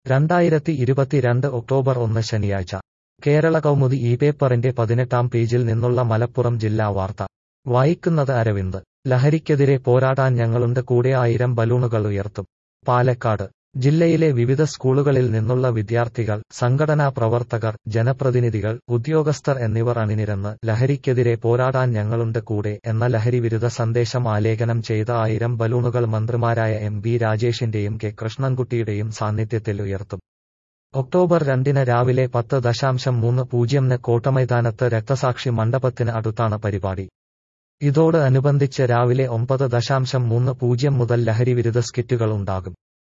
രണ്ടായിരത്തി ഇരുപത്തിരണ്ട് ഒക്ടോബർ ഒന്ന് ശനിയാഴ്ച കേരള കൗമുദി ഈ പേപ്പറിന്റെ പതിനെട്ടാം പേജിൽ നിന്നുള്ള മലപ്പുറം ജില്ലാ വാർത്ത വായിക്കുന്നത് അരവിന്ദ് ലഹരിക്കെതിരെ പോരാടാൻ ഞങ്ങളുണ്ട് കൂടെ ആയിരം ബലൂണുകൾ ഉയർത്തും പാലക്കാട് ജില്ലയിലെ വിവിധ സ്കൂളുകളിൽ നിന്നുള്ള വിദ്യാർത്ഥികൾ സംഘടനാ പ്രവർത്തകർ ജനപ്രതിനിധികൾ ഉദ്യോഗസ്ഥർ എന്നിവർ അണിനിരന്ന് ലഹരിക്കെതിരെ പോരാടാൻ ഞങ്ങളുണ്ട് കൂടെ എന്ന ലഹരിവിരുദ്ധ സന്ദേശം ആലേഖനം ചെയ്ത ആയിരം ബലൂണുകൾ മന്ത്രിമാരായ എം ബി രാജേഷിന്റെയും കെ കൃഷ്ണൻകുട്ടിയുടെയും സാന്നിധ്യത്തിൽ ഉയർത്തും ഒക്ടോബർ രണ്ടിന് രാവിലെ പത്ത് ദശാംശം മൂന്ന് പൂജ്യംന് കോട്ടമൈതാനത്ത് രക്തസാക്ഷി മണ്ഡപത്തിന് അടുത്താണ് പരിപാടി ഇതോട് അനുബന്ധിച്ച് രാവിലെ ഒമ്പത് ദശാംശം മൂന്ന് പൂജ്യം മുതൽ ലഹരിവിരുദ്ധ സ്കിറ്റുകൾ ഉണ്ടാകും